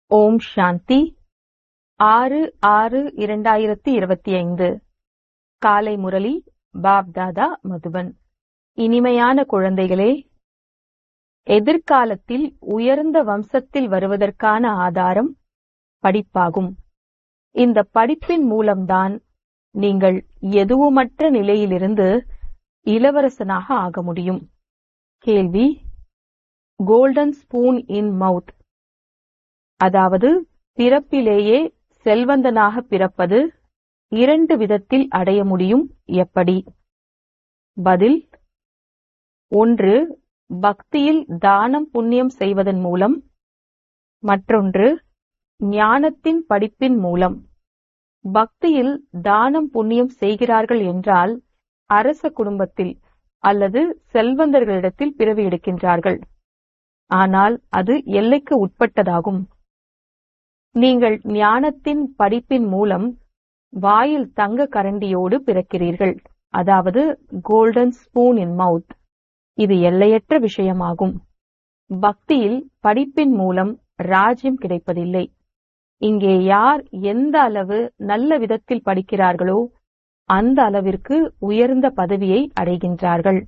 ஓம் சாந்தி ஆறு ஆறு இரண்டாயிரத்தி இருபத்தி ஐந்து காலை முரளி பாப்தாதா மதுபன் இனிமையான குழந்தைகளே எதிர்காலத்தில் உயர்ந்த வம்சத்தில் வருவதற்கான ஆதாரம் படிப்பாகும் இந்த படிப்பின் மூலம்தான் நீங்கள் எதுவுமற்ற நிலையிலிருந்து இளவரசனாக ஆக முடியும் கேள்வி கோல்டன் ஸ்பூன் இன் மவுத் அதாவது பிறப்பிலேயே செல்வந்தனாக பிறப்பது இரண்டு விதத்தில் அடைய முடியும் எப்படி பதில் ஒன்று பக்தியில் தானம் புண்ணியம் செய்வதன் மூலம் மற்றொன்று ஞானத்தின் படிப்பின் மூலம் பக்தியில் தானம் புண்ணியம் செய்கிறார்கள் என்றால் அரச குடும்பத்தில் அல்லது செல்வந்தர்களிடத்தில் பிறவி எடுக்கின்றார்கள் ஆனால் அது எல்லைக்கு உட்பட்டதாகும் நீங்கள் ஞானத்தின் படிப்பின் மூலம் வாயில் தங்க கரண்டியோடு பிறக்கிறீர்கள் அதாவது கோல்டன் ஸ்பூன் இன் மவுத் இது எல்லையற்ற விஷயமாகும் பக்தியில் படிப்பின் மூலம் ராஜ்யம் கிடைப்பதில்லை இங்கே யார் எந்த அளவு நல்ல விதத்தில் படிக்கிறார்களோ அந்த அளவிற்கு உயர்ந்த பதவியை அடைகின்றார்கள்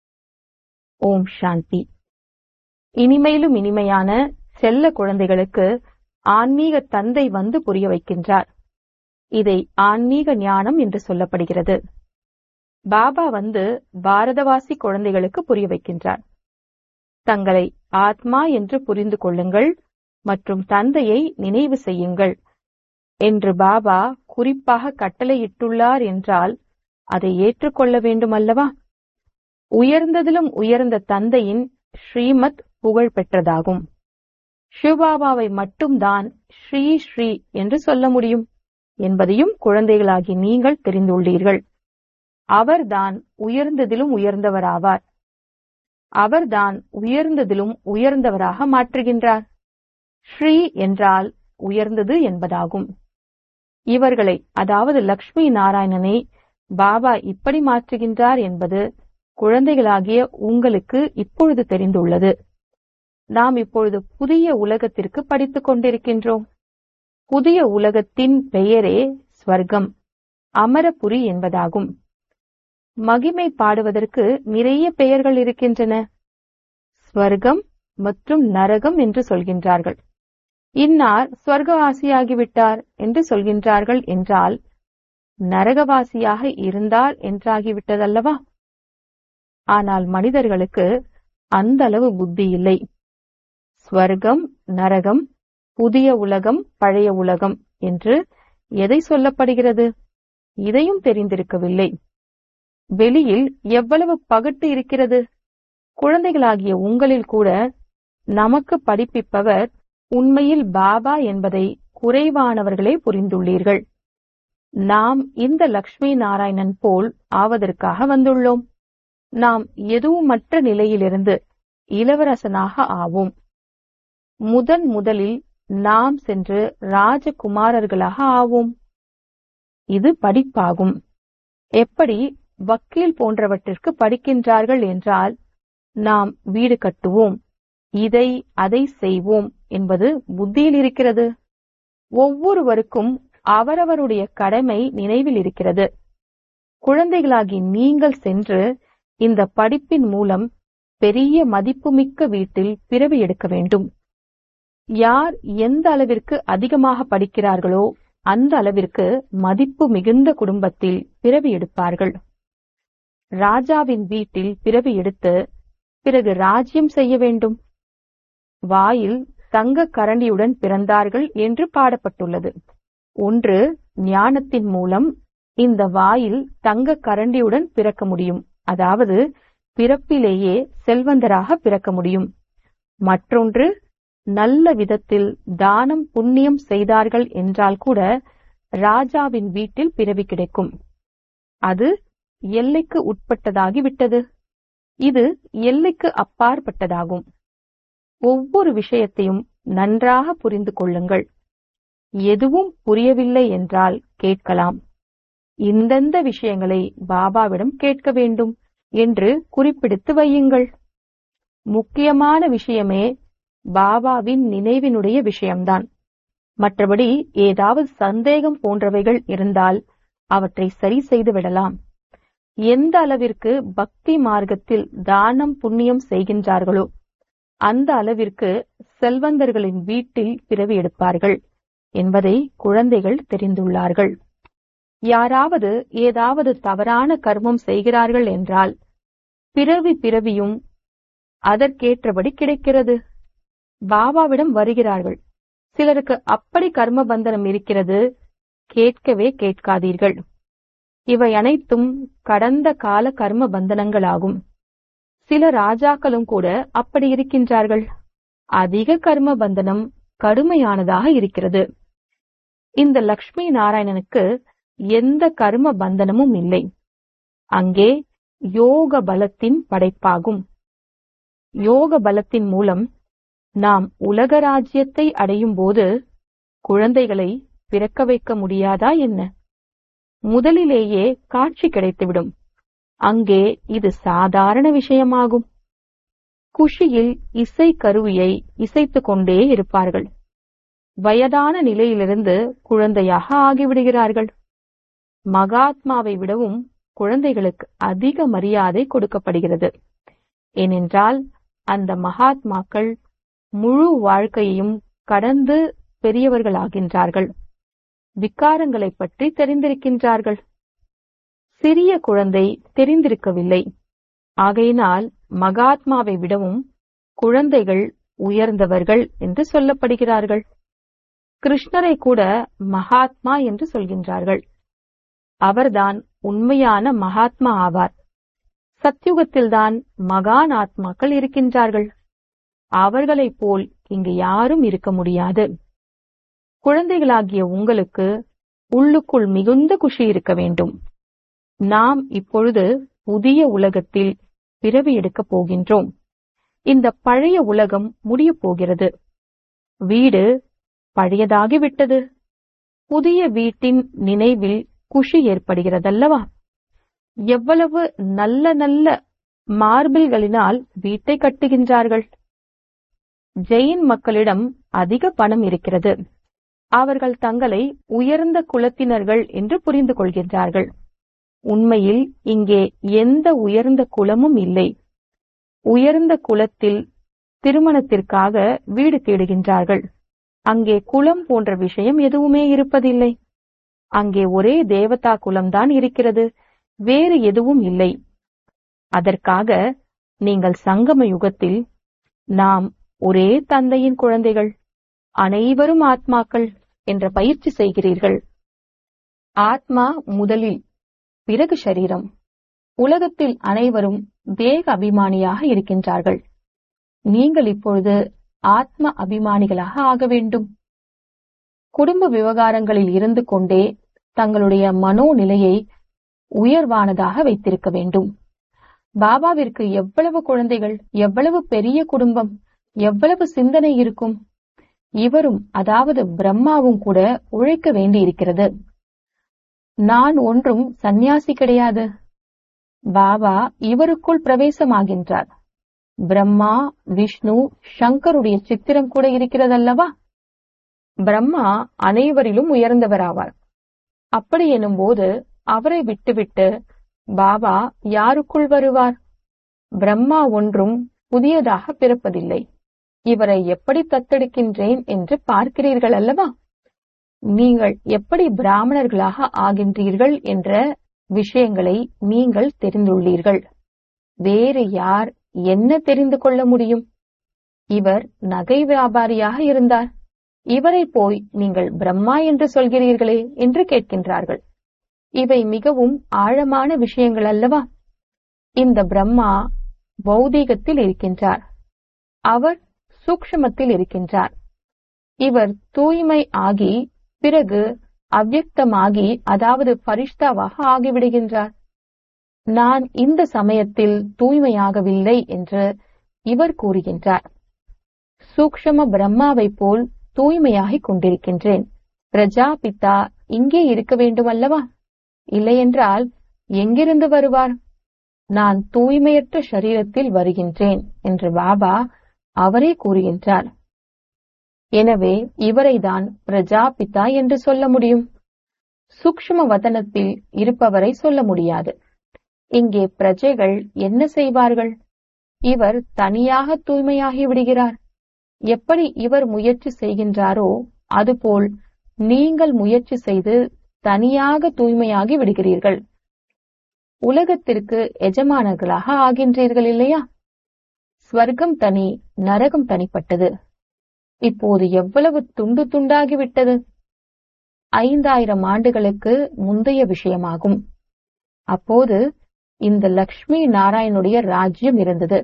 ஓம் சாந்தி இனிமையிலும் இனிமையான செல்ல குழந்தைகளுக்கு ஆன்மீக தந்தை வந்து புரிய வைக்கின்றார் இதை ஆன்மீக ஞானம் என்று சொல்லப்படுகிறது பாபா வந்து பாரதவாசி குழந்தைகளுக்கு புரிய வைக்கின்றார் தங்களை ஆத்மா என்று புரிந்து கொள்ளுங்கள் மற்றும் தந்தையை நினைவு செய்யுங்கள் என்று பாபா குறிப்பாக கட்டளையிட்டுள்ளார் என்றால் அதை ஏற்றுக்கொள்ள வேண்டும் அல்லவா உயர்ந்ததிலும் உயர்ந்த தந்தையின் ஸ்ரீமத் புகழ் பெற்றதாகும் சிவபாபாவை மட்டும்தான் ஸ்ரீ ஸ்ரீ என்று சொல்ல முடியும் என்பதையும் குழந்தைகளாகி நீங்கள் தெரிந்துள்ளீர்கள் அவர்தான் உயர்ந்ததிலும் உயர்ந்தவராவார் அவர்தான் உயர்ந்ததிலும் உயர்ந்தவராக மாற்றுகின்றார் ஸ்ரீ என்றால் உயர்ந்தது என்பதாகும் இவர்களை அதாவது லக்ஷ்மி நாராயணனை பாபா இப்படி மாற்றுகின்றார் என்பது குழந்தைகளாகிய உங்களுக்கு இப்பொழுது தெரிந்துள்ளது நாம் இப்பொழுது புதிய உலகத்திற்கு படித்துக் கொண்டிருக்கின்றோம் புதிய உலகத்தின் பெயரே ஸ்வர்க்கம் அமரபுரி என்பதாகும் மகிமை பாடுவதற்கு நிறைய பெயர்கள் இருக்கின்றன ஸ்வர்க்கம் மற்றும் நரகம் என்று சொல்கின்றார்கள் இன்னார் ஸ்வர்கவாசியாகிவிட்டார் என்று சொல்கின்றார்கள் என்றால் நரகவாசியாக இருந்தார் என்றாகிவிட்டதல்லவா ஆனால் மனிதர்களுக்கு அந்த அளவு புத்தி இல்லை ஸ்வர்க்கம் நரகம் புதிய உலகம் பழைய உலகம் என்று எதை சொல்லப்படுகிறது இதையும் தெரிந்திருக்கவில்லை வெளியில் எவ்வளவு பகட்டு இருக்கிறது குழந்தைகளாகிய உங்களில் கூட நமக்கு படிப்பிப்பவர் உண்மையில் பாபா என்பதை குறைவானவர்களே புரிந்துள்ளீர்கள் நாம் இந்த லக்ஷ்மி நாராயணன் போல் ஆவதற்காக வந்துள்ளோம் நாம் எதுவுமற்ற நிலையிலிருந்து இளவரசனாக ஆவோம் முதன் முதலில் நாம் சென்று ராஜகுமாரர்களாக ஆவோம் இது படிப்பாகும் எப்படி வக்கீல் போன்றவற்றிற்கு படிக்கின்றார்கள் என்றால் நாம் வீடு கட்டுவோம் இதை அதை செய்வோம் என்பது புத்தியில் இருக்கிறது ஒவ்வொருவருக்கும் அவரவருடைய கடமை நினைவில் இருக்கிறது குழந்தைகளாகி நீங்கள் சென்று இந்த படிப்பின் மூலம் பெரிய மதிப்புமிக்க வீட்டில் பிறவி எடுக்க வேண்டும் யார் எந்த அளவிற்கு அதிகமாக படிக்கிறார்களோ அந்த அளவிற்கு மதிப்பு மிகுந்த குடும்பத்தில் பிறவி எடுப்பார்கள் ராஜாவின் வீட்டில் பிறவி எடுத்து பிறகு ராஜ்யம் செய்ய வேண்டும் வாயில் தங்க கரண்டியுடன் பிறந்தார்கள் என்று பாடப்பட்டுள்ளது ஒன்று ஞானத்தின் மூலம் இந்த வாயில் தங்க கரண்டியுடன் பிறக்க முடியும் அதாவது பிறப்பிலேயே செல்வந்தராக பிறக்க முடியும் மற்றொன்று நல்ல விதத்தில் தானம் புண்ணியம் செய்தார்கள் என்றால் கூட ராஜாவின் வீட்டில் பிறவி கிடைக்கும் அது எல்லைக்கு உட்பட்டதாகி விட்டது இது எல்லைக்கு அப்பாற்பட்டதாகும் ஒவ்வொரு விஷயத்தையும் நன்றாக புரிந்து கொள்ளுங்கள் எதுவும் புரியவில்லை என்றால் கேட்கலாம் இந்தந்த விஷயங்களை பாபாவிடம் கேட்க வேண்டும் என்று குறிப்பிடுத்து வையுங்கள் முக்கியமான விஷயமே பாபாவின் நினைவினுடைய விஷயம்தான் மற்றபடி ஏதாவது சந்தேகம் போன்றவைகள் இருந்தால் அவற்றை சரி செய்து விடலாம் எந்த அளவிற்கு பக்தி மார்க்கத்தில் தானம் புண்ணியம் செய்கின்றார்களோ அந்த அளவிற்கு செல்வந்தர்களின் வீட்டில் பிறவி எடுப்பார்கள் என்பதை குழந்தைகள் தெரிந்துள்ளார்கள் யாராவது ஏதாவது தவறான கர்மம் செய்கிறார்கள் என்றால் பிறவி பிறவியும் அதற்கேற்றபடி கிடைக்கிறது பாபாவிடம் வருகிறார்கள் சிலருக்கு அப்படி கர்ம பந்தனம் இருக்கிறது கேட்கவே கேட்காதீர்கள் இவை அனைத்தும் கடந்த கால கர்ம பந்தனங்களாகும் சில ராஜாக்களும் கூட அப்படி இருக்கின்றார்கள் அதிக கர்ம பந்தனம் கடுமையானதாக இருக்கிறது இந்த லக்ஷ்மி நாராயணனுக்கு எந்த கர்ம பந்தனமும் இல்லை அங்கே யோக பலத்தின் படைப்பாகும் யோக பலத்தின் மூலம் நாம் உலக ராஜ்யத்தை அடையும் போது குழந்தைகளை பிறக்க வைக்க முடியாதா என்ன முதலிலேயே காட்சி கிடைத்துவிடும் அங்கே இது சாதாரண விஷயமாகும் குஷியில் இசை கருவியை இசைத்துக் கொண்டே இருப்பார்கள் வயதான நிலையிலிருந்து குழந்தையாக ஆகிவிடுகிறார்கள் மகாத்மாவை விடவும் குழந்தைகளுக்கு அதிக மரியாதை கொடுக்கப்படுகிறது ஏனென்றால் அந்த மகாத்மாக்கள் முழு வாழ்க்கையையும் கடந்து பெரியவர்களாகின்றார்கள் விக்காரங்களை பற்றி தெரிந்திருக்கின்றார்கள் சிறிய குழந்தை தெரிந்திருக்கவில்லை ஆகையினால் மகாத்மாவை விடவும் குழந்தைகள் உயர்ந்தவர்கள் என்று சொல்லப்படுகிறார்கள் கிருஷ்ணரை கூட மகாத்மா என்று சொல்கின்றார்கள் அவர்தான் உண்மையான மகாத்மா ஆவார் சத்யுகத்தில்தான் மகான் ஆத்மாக்கள் இருக்கின்றார்கள் அவர்களைப் போல் இங்கு யாரும் இருக்க முடியாது குழந்தைகளாகிய உங்களுக்கு உள்ளுக்குள் மிகுந்த குஷி இருக்க வேண்டும் நாம் இப்பொழுது புதிய உலகத்தில் பிறவி எடுக்கப் போகின்றோம் இந்த பழைய உலகம் முடியப் போகிறது வீடு பழையதாகிவிட்டது புதிய வீட்டின் நினைவில் குஷி ஏற்படுகிறதல்லவா எவ்வளவு நல்ல நல்ல மார்பிள்களினால் வீட்டை கட்டுகின்றார்கள் ஜெயின் மக்களிடம் அதிக பணம் இருக்கிறது அவர்கள் தங்களை உயர்ந்த குலத்தினர்கள் என்று புரிந்து கொள்கின்றார்கள் உண்மையில் இங்கே எந்த உயர்ந்த குலமும் இல்லை உயர்ந்த குலத்தில் திருமணத்திற்காக வீடு தேடுகின்றார்கள் அங்கே குலம் போன்ற விஷயம் எதுவுமே இருப்பதில்லை அங்கே ஒரே தேவதா குலம்தான் இருக்கிறது வேறு எதுவும் இல்லை அதற்காக நீங்கள் சங்கம யுகத்தில் நாம் ஒரே தந்தையின் குழந்தைகள் அனைவரும் ஆத்மாக்கள் என்ற பயிற்சி செய்கிறீர்கள் ஆத்மா முதலில் பிறகு சரீரம் உலகத்தில் அனைவரும் தேக அபிமானியாக இருக்கின்றார்கள் நீங்கள் இப்பொழுது ஆத்ம அபிமானிகளாக ஆக வேண்டும் குடும்ப விவகாரங்களில் இருந்து கொண்டே தங்களுடைய மனோநிலையை உயர்வானதாக வைத்திருக்க வேண்டும் பாபாவிற்கு எவ்வளவு குழந்தைகள் எவ்வளவு பெரிய குடும்பம் எவ்வளவு சிந்தனை இருக்கும் இவரும் அதாவது பிரம்மாவும் கூட உழைக்க வேண்டி இருக்கிறது நான் ஒன்றும் சந்நியாசி கிடையாது பாபா இவருக்குள் பிரவேசமாகின்றார் பிரம்மா விஷ்ணு சங்கருடைய சித்திரம் கூட இருக்கிறதல்லவா பிரம்மா அனைவரிலும் உயர்ந்தவராவார் அப்படி எனும்போது அவரை விட்டுவிட்டு பாபா யாருக்குள் வருவார் பிரம்மா ஒன்றும் புதியதாக பிறப்பதில்லை இவரை எப்படி தத்தெடுக்கின்றேன் என்று பார்க்கிறீர்கள் அல்லவா நீங்கள் எப்படி பிராமணர்களாக ஆகின்றீர்கள் என்ற விஷயங்களை நீங்கள் தெரிந்துள்ளீர்கள் வேறு யார் என்ன தெரிந்து கொள்ள முடியும் இவர் நகை வியாபாரியாக இருந்தார் இவரை போய் நீங்கள் பிரம்மா என்று சொல்கிறீர்களே என்று கேட்கின்றார்கள் இவை மிகவும் ஆழமான விஷயங்கள் அல்லவா இந்த பிரம்மா பௌதீகத்தில் இருக்கின்றார் அவர் சூக்ஷமத்தில் இருக்கின்றார் இவர் தூய்மை ஆகி பிறகு அவ்யக்தமாகி அதாவது பரிஷ்தாவாக ஆகிவிடுகின்றார் நான் இந்த சமயத்தில் தூய்மையாகவில்லை என்று இவர் கூறுகின்றார் சூக்ஷம பிரம்மாவை போல் தூய்மையாகிக் கொண்டிருக்கின்றேன் பிரஜாபிதா இங்கே இருக்க வேண்டும் அல்லவா இல்லையென்றால் எங்கிருந்து வருவார் நான் தூய்மையற்ற சரீரத்தில் வருகின்றேன் என்று பாபா அவரே கூறுகின்றார் எனவே இவரைதான் பிரஜாபிதா என்று சொல்ல முடியும் சூக்ஷ்ம வதனத்தில் இருப்பவரை சொல்ல முடியாது இங்கே பிரஜைகள் என்ன செய்வார்கள் இவர் தனியாக தூய்மையாகி விடுகிறார் எப்படி இவர் முயற்சி செய்கின்றாரோ அதுபோல் நீங்கள் முயற்சி செய்து தனியாக தூய்மையாகி விடுகிறீர்கள் உலகத்திற்கு எஜமானர்களாக ஆகின்றீர்கள் இல்லையா ஸ்வர்க்கம் தனி நரகம் தனிப்பட்டது இப்போது எவ்வளவு துண்டு துண்டாகிவிட்டது ஐந்தாயிரம் ஆண்டுகளுக்கு முந்தைய விஷயமாகும் அப்போது இந்த லக்ஷ்மி நாராயணுடைய ராஜ்யம் இருந்தது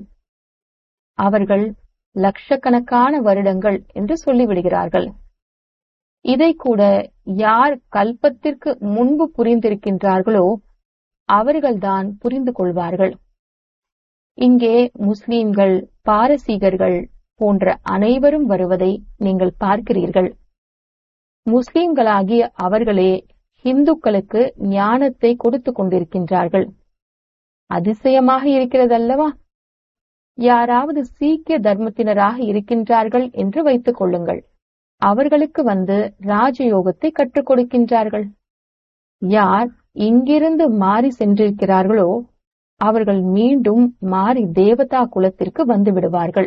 அவர்கள் லட்சக்கணக்கான வருடங்கள் என்று சொல்லிவிடுகிறார்கள் இதை கூட யார் கல்பத்திற்கு முன்பு புரிந்திருக்கின்றார்களோ அவர்கள்தான் புரிந்து கொள்வார்கள் இங்கே முஸ்லிம்கள் பாரசீகர்கள் போன்ற அனைவரும் வருவதை நீங்கள் பார்க்கிறீர்கள் முஸ்லிம்களாகிய அவர்களே இந்துக்களுக்கு ஞானத்தை கொடுத்து கொண்டிருக்கின்றார்கள் அதிசயமாக இருக்கிறதல்லவா யாராவது சீக்கிய தர்மத்தினராக இருக்கின்றார்கள் என்று வைத்துக் கொள்ளுங்கள் அவர்களுக்கு வந்து ராஜயோகத்தை கற்றுக் கொடுக்கின்றார்கள் யார் இங்கிருந்து மாறி சென்றிருக்கிறார்களோ அவர்கள் மீண்டும் மாறி தேவதா குலத்திற்கு வந்து விடுவார்கள்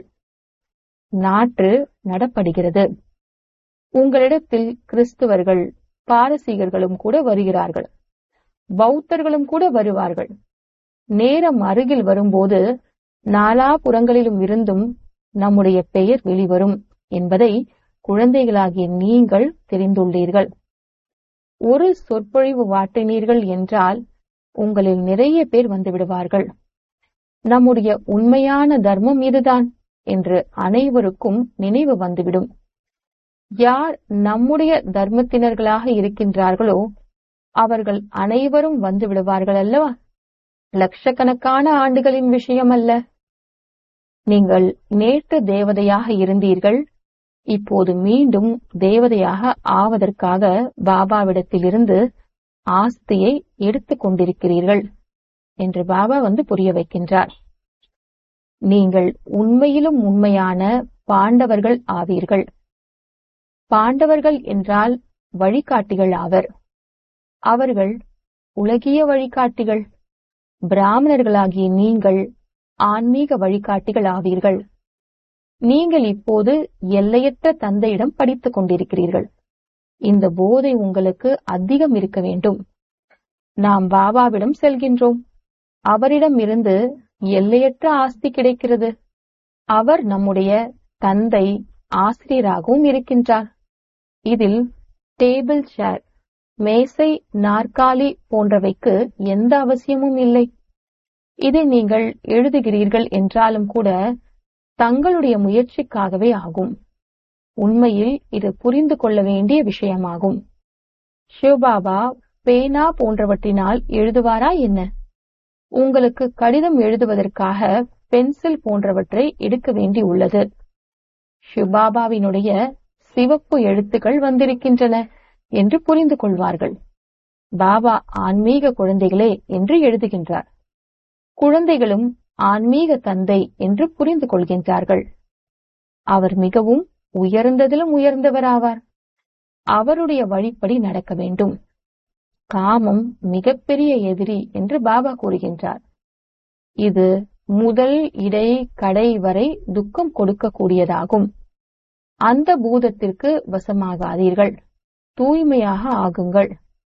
நாற்று நடப்படுகிறது உங்களிடத்தில் கிறிஸ்துவர்கள் பாரசீகர்களும் கூட வருகிறார்கள் பௌத்தர்களும் கூட வருவார்கள் நேரம் அருகில் வரும்போது நாலாபுறங்களிலும் இருந்தும் நம்முடைய பெயர் வெளிவரும் என்பதை குழந்தைகளாகிய நீங்கள் தெரிந்துள்ளீர்கள் ஒரு சொற்பொழிவு வாட்டினீர்கள் என்றால் உங்களில் நிறைய பேர் வந்து விடுவார்கள் நம்முடைய உண்மையான தர்மம் இதுதான் என்று அனைவருக்கும் நினைவு வந்துவிடும் யார் நம்முடைய தர்மத்தினர்களாக இருக்கின்றார்களோ அவர்கள் அனைவரும் வந்து விடுவார்கள் அல்லவா லட்சக்கணக்கான ஆண்டுகளின் விஷயம் அல்ல நீங்கள் நேற்று தேவதையாக இருந்தீர்கள் இப்போது மீண்டும் தேவதையாக ஆவதற்காக பாபாவிடத்திலிருந்து ஆஸ்தியை எடுத்துக் கொண்டிருக்கிறீர்கள் என்று பாபா வந்து புரிய வைக்கின்றார் நீங்கள் உண்மையிலும் உண்மையான பாண்டவர்கள் ஆவீர்கள் பாண்டவர்கள் என்றால் வழிகாட்டிகள் ஆவர் அவர்கள் உலகிய வழிகாட்டிகள் பிராமணர்களாகிய நீங்கள் ஆன்மீக வழிகாட்டிகள் ஆவீர்கள் நீங்கள் இப்போது எல்லையற்ற தந்தையிடம் படித்துக் கொண்டிருக்கிறீர்கள் இந்த போதை உங்களுக்கு அதிகம் இருக்க வேண்டும் நாம் பாபாவிடம் செல்கின்றோம் அவரிடம் இருந்து எல்லையற்ற ஆஸ்தி கிடைக்கிறது அவர் நம்முடைய தந்தை ஆசிரியராகவும் இருக்கின்றார் இதில் டேபிள் சேர் மேசை நாற்காலி போன்றவைக்கு எந்த அவசியமும் இல்லை இதை நீங்கள் எழுதுகிறீர்கள் என்றாலும் கூட தங்களுடைய முயற்சிக்காகவே ஆகும் உண்மையில் இது புரிந்து கொள்ள வேண்டிய விஷயமாகும் சிவபாபா பேனா போன்றவற்றினால் எழுதுவாரா என்ன உங்களுக்கு கடிதம் எழுதுவதற்காக பென்சில் போன்றவற்றை எடுக்க வேண்டி உள்ளது சிவபாபாவினுடைய சிவப்பு எழுத்துக்கள் வந்திருக்கின்றன என்று புரிந்து கொள்வார்கள் பாபா ஆன்மீக குழந்தைகளே என்று எழுதுகின்றார் குழந்தைகளும் ஆன்மீக தந்தை என்று புரிந்து கொள்கின்றார்கள் அவர் மிகவும் உயர்ந்ததிலும் உயர்ந்தவராவார் அவருடைய வழிப்படி நடக்க வேண்டும் காமம் மிகப்பெரிய எதிரி என்று பாபா கூறுகின்றார் இது முதல் இடை கடை வரை துக்கம் கொடுக்கக்கூடியதாகும் அந்த பூதத்திற்கு வசமாகாதீர்கள் தூய்மையாக ஆகுங்கள்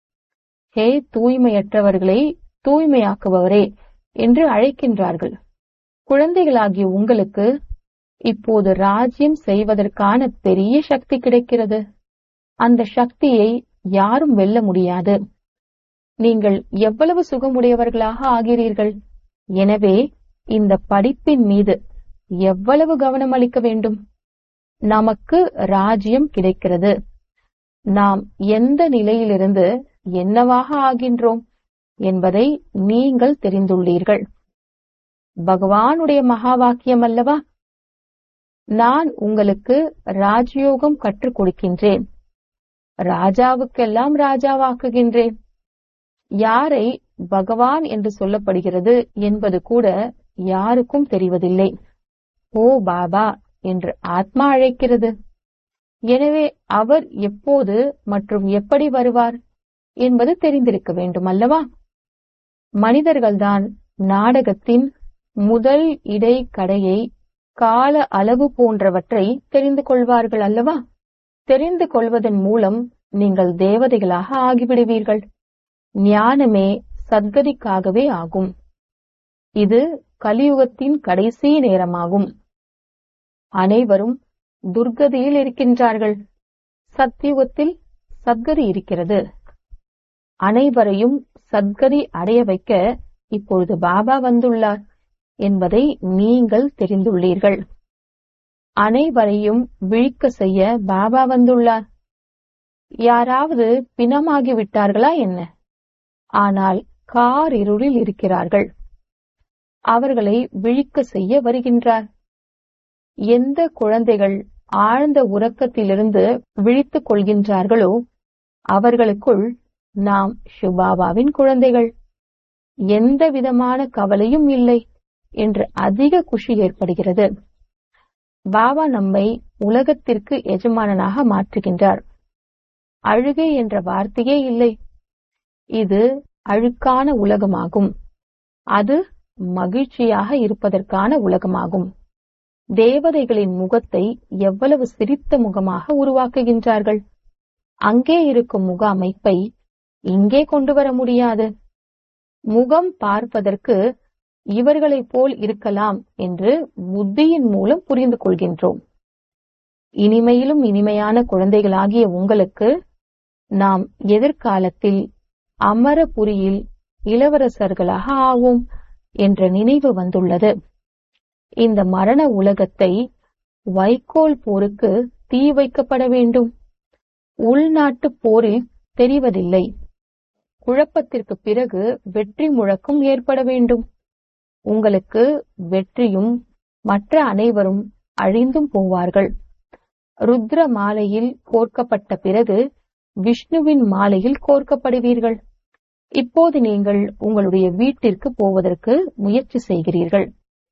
ஹே தூய்மையற்றவர்களை தூய்மையாக்குபவரே என்று அழைக்கின்றார்கள் குழந்தைகளாகிய உங்களுக்கு இப்போது ராஜ்யம் செய்வதற்கான பெரிய சக்தி கிடைக்கிறது அந்த சக்தியை யாரும் வெல்ல முடியாது நீங்கள் எவ்வளவு சுகமுடையவர்களாக ஆகிறீர்கள் எனவே இந்த படிப்பின் மீது எவ்வளவு கவனம் அளிக்க வேண்டும் நமக்கு ராஜ்யம் கிடைக்கிறது நாம் எந்த நிலையிலிருந்து என்னவாக ஆகின்றோம் என்பதை நீங்கள் தெரிந்துள்ளீர்கள் பகவானுடைய மகா வாக்கியம் அல்லவா நான் உங்களுக்கு ராஜயோகம் கற்றுக் கொடுக்கின்றேன் ராஜாவுக்கெல்லாம் ராஜாவாக்குகின்றேன் யாரை பகவான் என்று சொல்லப்படுகிறது என்பது கூட யாருக்கும் தெரிவதில்லை ஓ பாபா என்று ஆத்மா அழைக்கிறது எனவே அவர் எப்போது மற்றும் எப்படி வருவார் என்பது தெரிந்திருக்க வேண்டும் அல்லவா மனிதர்கள்தான் நாடகத்தின் முதல் இடை கடையை கால அளவு போன்றவற்றை தெரிந்து கொள்வார்கள் அல்லவா தெரிந்து கொள்வதன் மூலம் நீங்கள் தேவதைகளாக ஆகிவிடுவீர்கள் ஞானமே சத்கதிக்காகவே ஆகும் இது கலியுகத்தின் கடைசி நேரமாகும் அனைவரும் துர்கதியில் இருக்கின்றார்கள் சத்யுகத்தில் சத்கதி இருக்கிறது அனைவரையும் சத்கதி அடைய வைக்க இப்பொழுது பாபா வந்துள்ளார் என்பதை நீங்கள் தெரிந்துள்ளீர்கள் அனைவரையும் விழிக்க செய்ய பாபா வந்துள்ளார் யாராவது பிணமாகி விட்டார்களா என்ன ஆனால் கார் இருளில் இருக்கிறார்கள் அவர்களை விழிக்க செய்ய வருகின்றார் எந்த குழந்தைகள் ஆழ்ந்த உறக்கத்திலிருந்து விழித்துக் கொள்கின்றார்களோ அவர்களுக்குள் நாம் ஷுபாபாவின் குழந்தைகள் எந்த விதமான கவலையும் இல்லை என்று அதிக குஷி ஏற்படுகிறது பாபா நம்மை உலகத்திற்கு எஜமானனாக மாற்றுகின்றார் அழுகை என்ற வார்த்தையே இல்லை இது அழுக்கான உலகமாகும் அது மகிழ்ச்சியாக இருப்பதற்கான உலகமாகும் தேவதைகளின் முகத்தை எவ்வளவு சிரித்த முகமாக உருவாக்குகின்றார்கள் அங்கே இருக்கும் முக அமைப்பை இங்கே கொண்டு வர முடியாது முகம் பார்ப்பதற்கு இவர்களைப் போல் இருக்கலாம் என்று புத்தியின் மூலம் புரிந்து கொள்கின்றோம் இனிமையிலும் இனிமையான குழந்தைகளாகிய உங்களுக்கு நாம் எதிர்காலத்தில் அமரபுரியில் இளவரசர்களாக ஆவோம் என்ற நினைவு வந்துள்ளது இந்த மரண உலகத்தை வைக்கோல் போருக்கு தீ வைக்கப்பட வேண்டும் உள்நாட்டு போரில் தெரிவதில்லை குழப்பத்திற்கு பிறகு வெற்றி முழக்கம் ஏற்பட வேண்டும் உங்களுக்கு வெற்றியும் மற்ற அனைவரும் அழிந்தும் போவார்கள் ருத்ர மாலையில் கோர்க்கப்பட்ட பிறகு விஷ்ணுவின் மாலையில் கோர்க்கப்படுவீர்கள் இப்போது நீங்கள் உங்களுடைய வீட்டிற்கு போவதற்கு முயற்சி செய்கிறீர்கள்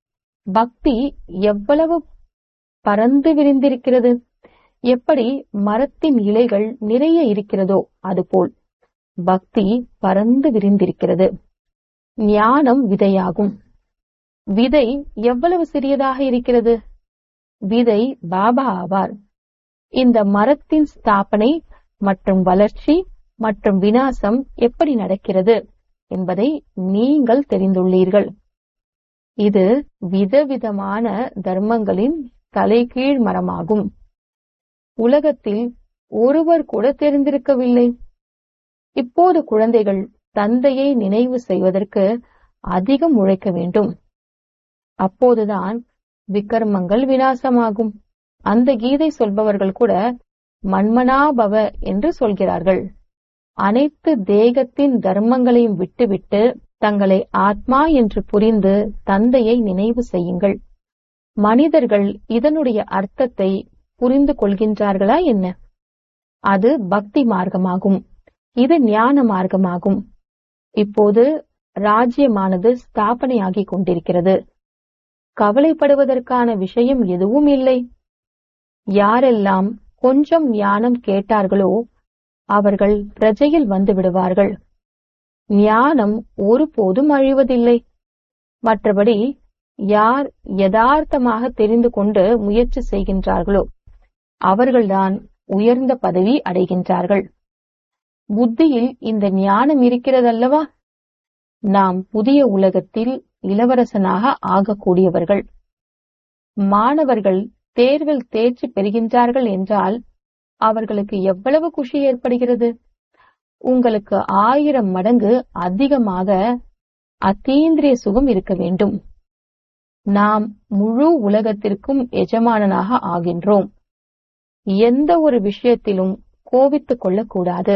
பக்தி எவ்வளவு பறந்து விரிந்திருக்கிறது எப்படி மரத்தின் இலைகள் நிறைய இருக்கிறதோ அதுபோல் பக்தி பறந்து விரிந்திருக்கிறது ஞானம் விதையாகும் விதை எவ்வளவு சிறியதாக இருக்கிறது விதை பாபா ஆவார் இந்த மரத்தின் ஸ்தாபனை மற்றும் வளர்ச்சி மற்றும் வினாசம் எப்படி நடக்கிறது என்பதை நீங்கள் தெரிந்துள்ளீர்கள் இது விதவிதமான தர்மங்களின் தலைகீழ் மரமாகும் உலகத்தில் ஒருவர் கூட தெரிந்திருக்கவில்லை இப்போது குழந்தைகள் தந்தையை நினைவு செய்வதற்கு அதிகம் உழைக்க வேண்டும் அப்போதுதான் விக்கர்மங்கள் வினாசமாகும் அந்த கீதை சொல்பவர்கள் கூட மன்மனாபவ என்று சொல்கிறார்கள் அனைத்து தேகத்தின் தர்மங்களையும் விட்டுவிட்டு தங்களை ஆத்மா என்று புரிந்து தந்தையை நினைவு செய்யுங்கள் மனிதர்கள் இதனுடைய அர்த்தத்தை புரிந்து கொள்கின்றார்களா என்ன அது பக்தி மார்க்கமாகும் இது ஞான மார்க்கமாகும் இப்போது ராஜ்யமானது ஸ்தாபனையாகிக் கொண்டிருக்கிறது கவலைப்படுவதற்கான விஷயம் எதுவும் இல்லை யாரெல்லாம் கொஞ்சம் ஞானம் கேட்டார்களோ அவர்கள் பிரஜையில் வந்து விடுவார்கள் ஞானம் ஒருபோதும் அழிவதில்லை மற்றபடி யார் யதார்த்தமாக தெரிந்து கொண்டு முயற்சி செய்கின்றார்களோ அவர்கள்தான் உயர்ந்த பதவி அடைகின்றார்கள் புத்தியில் இந்த ஞானம் இருக்கிறதல்லவா நாம் புதிய உலகத்தில் இளவரசனாக ஆகக்கூடியவர்கள் மாணவர்கள் தேர்வில் தேர்ச்சி பெறுகின்றார்கள் என்றால் அவர்களுக்கு எவ்வளவு குஷி ஏற்படுகிறது உங்களுக்கு ஆயிரம் மடங்கு அதிகமாக அத்தீந்திரிய சுகம் இருக்க வேண்டும் நாம் முழு உலகத்திற்கும் எஜமானனாக ஆகின்றோம் எந்த ஒரு விஷயத்திலும் கோபித்துக் கொள்ளக்கூடாது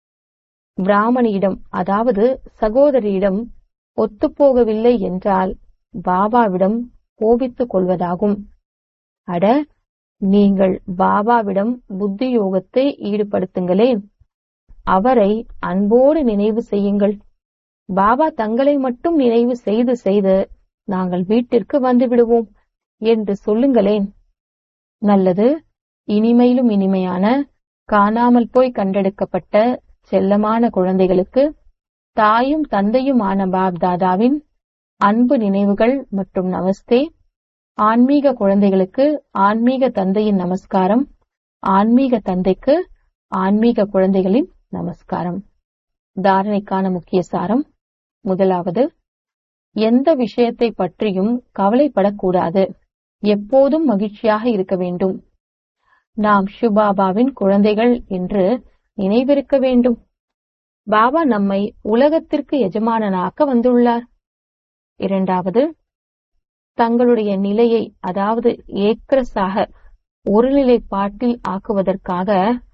பிராமணியிடம் அதாவது சகோதரியிடம் ஒத்துப்போகவில்லை என்றால் பாபாவிடம் கோபித்துக் கொள்வதாகும் அட நீங்கள் பாபாவிடம் புத்தி யோகத்தை ஈடுபடுத்துங்களேன் அவரை அன்போடு நினைவு செய்யுங்கள் பாபா தங்களை மட்டும் நினைவு செய்து செய்து நாங்கள் வீட்டிற்கு வந்து விடுவோம் என்று சொல்லுங்களேன் நல்லது இனிமையிலும் இனிமையான காணாமல் போய் கண்டெடுக்கப்பட்ட செல்லமான குழந்தைகளுக்கு தாயும் தந்தையுமான பாப் தாதாவின் அன்பு நினைவுகள் மற்றும் நமஸ்தே ஆன்மீக குழந்தைகளுக்கு ஆன்மீக தந்தையின் நமஸ்காரம் ஆன்மீக தந்தைக்கு ஆன்மீக குழந்தைகளின் நமஸ்காரம் தாரணைக்கான முக்கிய சாரம் முதலாவது எந்த விஷயத்தை பற்றியும் கவலைப்படக்கூடாது எப்போதும் மகிழ்ச்சியாக இருக்க வேண்டும் நாம் ஷுபாபாவின் குழந்தைகள் என்று நினைவிருக்க வேண்டும் பாபா நம்மை உலகத்திற்கு எஜமானனாக்க வந்துள்ளார் இரண்டாவது தங்களுடைய நிலையை அதாவது ஏக்கரசாக ஒருநிலைப்பாட்டில் ஆக்குவதற்காக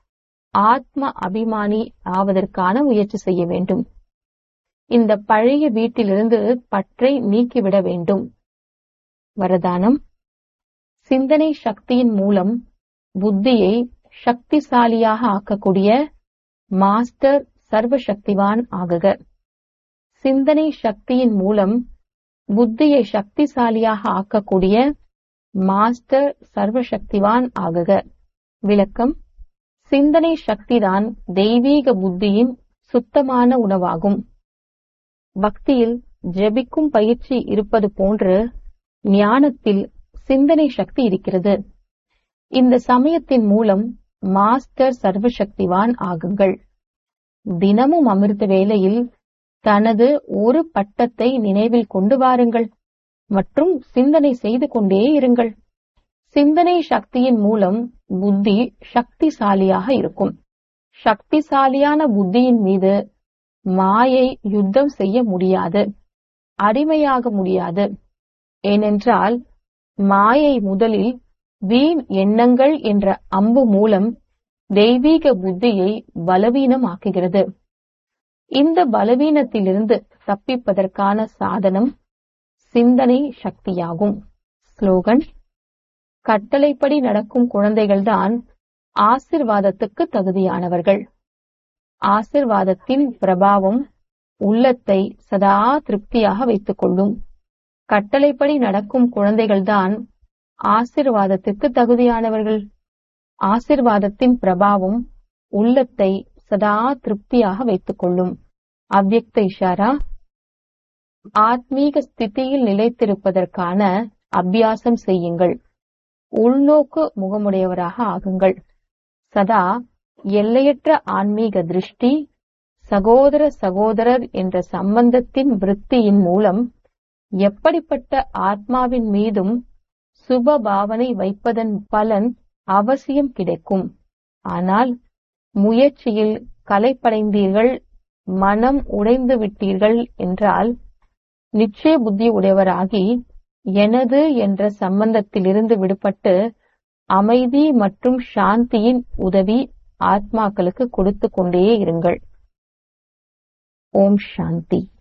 ஆத்ம அபிமானி ஆவதற்கான முயற்சி செய்ய வேண்டும் இந்த பழைய வீட்டிலிருந்து பற்றை நீக்கிவிட வேண்டும் வரதானம் சிந்தனை சக்தியின் மூலம் புத்தியை சக்திசாலியாக ஆக்கக்கூடிய மாஸ்டர் சர்வசக்திவான் ஆகுக சிந்தனை சக்தியின் மூலம் புத்தியை சக்திசாலியாக ஆக்கக்கூடிய மாஸ்டர் சர்வசக்திவான் ஆகுக விளக்கம் சிந்தனை சக்திதான் தெய்வீக புத்தியின் சுத்தமான உணவாகும் பக்தியில் ஜெபிக்கும் பயிற்சி இருப்பது போன்று ஞானத்தில் சிந்தனை சக்தி இருக்கிறது இந்த சமயத்தின் மூலம் மாஸ்டர் சர்வசக்திவான் ஆகுங்கள் தினமும் அமிர்த வேளையில் தனது ஒரு பட்டத்தை நினைவில் கொண்டு வாருங்கள் மற்றும் சிந்தனை செய்து கொண்டே இருங்கள் சிந்தனை சக்தியின் மூலம் புத்தி சக்திசாலியாக இருக்கும் சக்திசாலியான புத்தியின் மீது மாயை யுத்தம் செய்ய முடியாது அடிமையாக முடியாது ஏனென்றால் மாயை முதலில் வீண் எண்ணங்கள் என்ற அம்பு மூலம் தெய்வீக புத்தியை பலவீனமாக்குகிறது இந்த பலவீனத்திலிருந்து தப்பிப்பதற்கான சாதனம் சிந்தனை சக்தியாகும் ஸ்லோகன் கட்டளைப்படி நடக்கும் குழந்தைகள்தான் ஆசிர்வாதத்துக்கு தகுதியானவர்கள் ஆசிர்வாதத்தின் பிரபாவம் உள்ளத்தை சதா திருப்தியாக வைத்துக் கொள்ளும் கட்டளைப்படி நடக்கும் குழந்தைகள்தான் ஆசிர்வாதத்திற்கு தகுதியானவர்கள் ஆசிர்வாதத்தின் பிரபாவம் உள்ளத்தை சதா திருப்தியாக வைத்துக் கொள்ளும் அவ்யக்த இஷாரா ஆத்மீக ஸ்திதியில் நிலைத்திருப்பதற்கான அபியாசம் செய்யுங்கள் உள்நோக்கு முகமுடையவராக ஆகுங்கள் சதா எல்லையற்ற ஆன்மீக திருஷ்டி சகோதர சகோதரர் என்ற சம்பந்தத்தின் விருத்தியின் மூலம் எப்படிப்பட்ட ஆத்மாவின் மீதும் சுப பாவனை வைப்பதன் பலன் அவசியம் கிடைக்கும் ஆனால் முயற்சியில் கலைப்படைந்தீர்கள் மனம் உடைந்து விட்டீர்கள் என்றால் நிச்சய புத்தி உடையவராகி எனது என்ற சம்பந்தத்திலிருந்து விடுபட்டு அமைதி மற்றும் சாந்தியின் உதவி ஆத்மாக்களுக்கு கொடுத்து கொண்டே இருங்கள் ஓம் சாந்தி